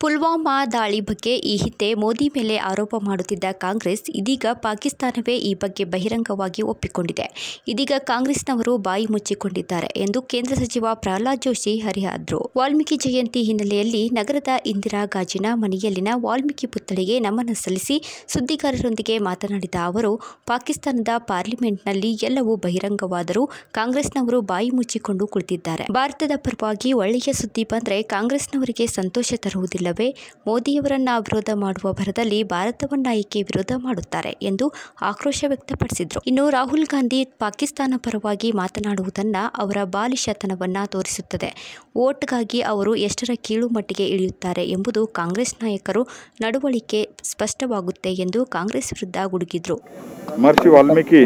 ಪುಲ್ವಾಮಾ ದಾಳಿ ಬಗ್ಗೆ ಈ ಹಿಂದೆ ಮೋದಿ ಮೇಲೆ ಆರೋಪ ಮಾಡುತ್ತಿದ್ದ ಕಾಂಗ್ರೆಸ್ ಇದೀಗ ಪಾಕಿಸ್ತಾನವೇ ಈ ಬಗ್ಗೆ ಬಹಿರಂಗವಾಗಿ ಒಪ್ಪಿಕೊಂಡಿದೆ ಇದೀಗ ಕಾಂಗ್ರೆಸ್ನವರು ಬಾಯಿ ಮುಚ್ಚಿಕೊಂಡಿದ್ದಾರೆ ಎಂದು ಕೇಂದ್ರ ಸಚಿವ ಪ್ರಹ್ಲಾದ್ ಜೋಶಿ ಹರಿಹಾದ್ರು ವಾಲ್ಮೀಕಿ ಜಯಂತಿ ಹಿನ್ನೆಲೆಯಲ್ಲಿ ನಗರದ ಇಂದಿರಾ ಗಾಜಿನ ಮನೆಯಲ್ಲಿನ ವಾಲ್ಮೀಕಿ ಪುತ್ಥಳಿಗೆ ನಮನ ಸಲ್ಲಿಸಿ ಸುದ್ದಿಗಾರರೊಂದಿಗೆ ಮಾತನಾಡಿದ ಅವರು ಪಾಕಿಸ್ತಾನದ ಪಾರ್ಲಿಮೆಂಟ್ನಲ್ಲಿ ಎಲ್ಲವೂ ಬಹಿರಂಗವಾದರೂ ಕಾಂಗ್ರೆಸ್ನವರು ಬಾಯಿ ಮುಚ್ಚಿಕೊಂಡು ಕುಳಿತಿದ್ದಾರೆ ಭಾರತದ ಪರವಾಗಿ ಒಳ್ಳೆಯ ಸುದ್ದಿ ಬಂದರೆ ಕಾಂಗ್ರೆಸ್ನವರಿಗೆ ಸಂತೋಷ ತರುವುದಿಲ್ಲವೇ ಮೋದಿಯವರನ್ನ ವಿರೋಧ ಮಾಡುವ ಭರದಲ್ಲಿ ಭಾರತವನ್ನ ಏಕೆ ವಿರೋಧ ಮಾಡುತ್ತಾರೆ ಎಂದು ಆಕ್ರೋಶ ವ್ಯಕ್ತಪಡಿಸಿದರು ಇನ್ನು ರಾಹುಲ್ ಗಾಂಧಿ ಪಾಕಿಸ್ತಾನ ಪರವಾಗಿ ಮಾತನಾಡುವುದನ್ನ ಅವರ ಬಾಲಿಶತನವನ್ನ ತೋರಿಸುತ್ತದೆ ವೋಟ್ಗಾಗಿ ಅವರು ಎಷ್ಟರ ಕೀಳು ಮಟ್ಟಿಗೆ ಇಳಿಯುತ್ತಾರೆ ಎಂಬುದು ಕಾಂಗ್ರೆಸ್ ನಾಯಕರು ನಡವಳಿಕೆ ಸ್ಪಷ್ಟವಾಗುತ್ತೆ ಎಂದು ಕಾಂಗ್ರೆಸ್ ವಿರುದ್ಧ ಗುಡುಗಿದ್ರು ಮಹರ್ಷಿ ವಾಲ್ಮೀಕಿ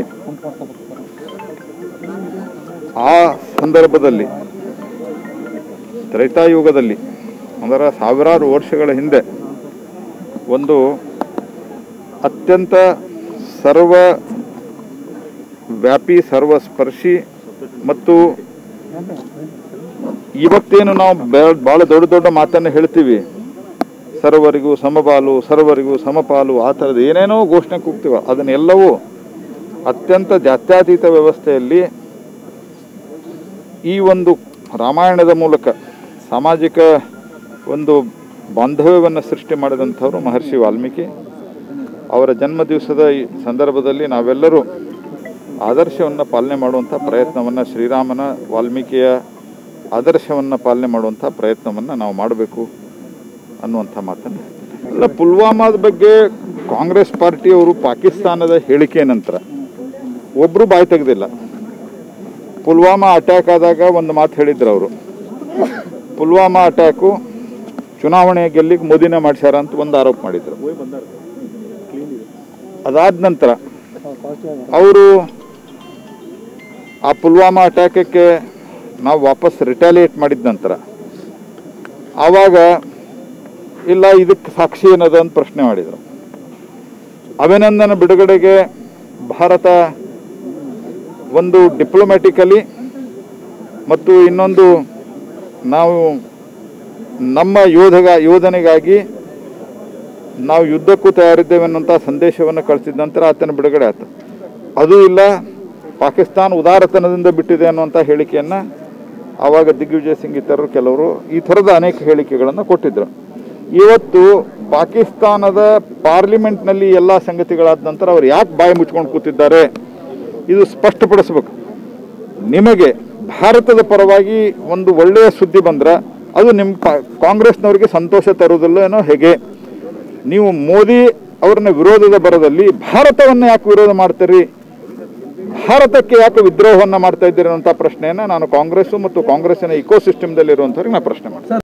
ಆ ಸಂದರ್ಭದಲ್ಲಿ ತ್ರೈತಾಯುಗದಲ್ಲಿ ಅಂದರೆ ಸಾವಿರಾರು ವರ್ಷಗಳ ಹಿಂದೆ ಒಂದು ಅತ್ಯಂತ ಸರ್ವ ವ್ಯಾಪಿ ಸರ್ವಸ್ಪರ್ಶಿ ಮತ್ತು ಇವತ್ತೇನು ನಾವು ಬೆ- ಭಾಳ ದೊಡ್ಡ ದೊಡ್ಡ ಮಾತನ್ನು ಹೇಳ್ತೀವಿ ಸರ್ವರಿಗೂ ಸಮಪಾಲು ಸರ್ವರಿಗೂ ಸಮಪಾಲು ಆ ಥರದ ಏನೇನೋ ಘೋಷಣೆ ಕೂಗ್ತೀವ ಅದನ್ನೆಲ್ಲವೂ ಅತ್ಯಂತ ಜಾತ್ಯತೀತ ವ್ಯವಸ್ಥೆಯಲ್ಲಿ ಈ ಒಂದು ರಾಮಾಯಣದ ಮೂಲಕ ಸಾಮಾಜಿಕ ಒಂದು ಬಾಂಧವ್ಯವನ್ನು ಸೃಷ್ಟಿ ಮಾಡಿದಂಥವರು ಮಹರ್ಷಿ ವಾಲ್ಮೀಕಿ ಅವರ ಜನ್ಮ ದಿವಸದ ಈ ಸಂದರ್ಭದಲ್ಲಿ ನಾವೆಲ್ಲರೂ ಆದರ್ಶವನ್ನು ಪಾಲನೆ ಮಾಡುವಂಥ ಪ್ರಯತ್ನವನ್ನು ಶ್ರೀರಾಮನ ವಾಲ್ಮೀಕಿಯ ಆದರ್ಶವನ್ನು ಪಾಲನೆ ಮಾಡುವಂಥ ಪ್ರಯತ್ನವನ್ನು ನಾವು ಮಾಡಬೇಕು ಅನ್ನುವಂಥ ಮಾತನ್ನು ಅಲ್ಲ ಪುಲ್ವಾಮಾದ ಬಗ್ಗೆ ಕಾಂಗ್ರೆಸ್ ಪಾರ್ಟಿಯವರು ಪಾಕಿಸ್ತಾನದ ಹೇಳಿಕೆ ನಂತರ ಒಬ್ಬರು ಬಾಯಿ ತೆಗೆದಿಲ್ಲ ಪುಲ್ವಾಮಾ ಅಟ್ಯಾಕ್ ಆದಾಗ ಒಂದು ಮಾತು ಹೇಳಿದ್ರು ಅವರು ಪುಲ್ವಾಮಾ ಅಟ್ಯಾಕು ಚುನಾವಣೆ ಗೆಲ್ಲಿಗೆ ಮೋದಿನೇ ಮಾಡ್ಸ್ಯಾರ ಅಂತ ಒಂದು ಆರೋಪ ಮಾಡಿದ್ರು ಅದಾದ ನಂತರ ಅವರು ಆ ಪುಲ್ವಾಮಾ ಅಟ್ಯಾಕಕ್ಕೆ ನಾವು ವಾಪಸ್ ರಿಟಾಲಿಯೇಟ್ ಮಾಡಿದ ನಂತರ ಆವಾಗ ಇಲ್ಲ ಇದಕ್ಕೆ ಸಾಕ್ಷಿ ಏನದ ಅಂತ ಪ್ರಶ್ನೆ ಮಾಡಿದರು ಅಭಿನಂದನ ಬಿಡುಗಡೆಗೆ ಭಾರತ ಒಂದು ಡಿಪ್ಲೊಮ್ಯಾಟಿಕಲಿ ಮತ್ತು ಇನ್ನೊಂದು ನಾವು ನಮ್ಮ ಯೋಧಗ ಯೋಧನೆಗಾಗಿ ನಾವು ಯುದ್ಧಕ್ಕೂ ತಯಾರಿದ್ದೇವೆ ಅನ್ನೋಂಥ ಸಂದೇಶವನ್ನು ಕಳಿಸಿದ ನಂತರ ಆತನ ಬಿಡುಗಡೆ ಆಯ್ತು ಅದು ಇಲ್ಲ ಪಾಕಿಸ್ತಾನ ಉದಾರತನದಿಂದ ಬಿಟ್ಟಿದೆ ಅನ್ನುವಂಥ ಹೇಳಿಕೆಯನ್ನು ಆವಾಗ ದಿಗ್ವಿಜಯ್ ಸಿಂಗ್ ಇತರರು ಕೆಲವರು ಈ ಥರದ ಅನೇಕ ಹೇಳಿಕೆಗಳನ್ನು ಕೊಟ್ಟಿದ್ದರು ಇವತ್ತು ಪಾಕಿಸ್ತಾನದ ಪಾರ್ಲಿಮೆಂಟ್ನಲ್ಲಿ ಎಲ್ಲ ಸಂಗತಿಗಳಾದ ನಂತರ ಅವ್ರು ಯಾಕೆ ಬಾಯಿ ಮುಚ್ಕೊಂಡು ಕೂತಿದ್ದಾರೆ ಇದು ಸ್ಪಷ್ಟಪಡಿಸ್ಬೇಕು ನಿಮಗೆ ಭಾರತದ ಪರವಾಗಿ ಒಂದು ಒಳ್ಳೆಯ ಸುದ್ದಿ ಬಂದ್ರೆ ಅದು ನಿಮ್ಮ ಪ- ಕಾಂಗ್ರೆಸ್ನವರಿಗೆ ಸಂತೋಷ ತರುವುದಿಲ್ಲ ಏನೋ ಹೇಗೆ ನೀವು ಮೋದಿ ಅವ್ರನ್ನ ವಿರೋಧದ ಬರದಲ್ಲಿ ಭಾರತವನ್ನು ಯಾಕೆ ವಿರೋಧ ಮಾಡ್ತೀರಿ ಭಾರತಕ್ಕೆ ಯಾಕೆ ವಿದ್ರೋಹವನ್ನು ಮಾಡ್ತಾ ಇದ್ದೀರಿ ಅನ್ನೋಂಥ ಪ್ರಶ್ನೆಯನ್ನು ನಾನು ಕಾಂಗ್ರೆಸ್ಸು ಮತ್ತು ಕಾಂಗ್ರೆಸ್ಸಿನ ಇಕೋ ಸಿಸ್ಟಮ್ದಲ್ಲಿ ಇರುವಂಥವ್ರಿಗೆ ನಾನು ಪ್ರಶ್ನೆ ಮಾಡ್ತೀನಿ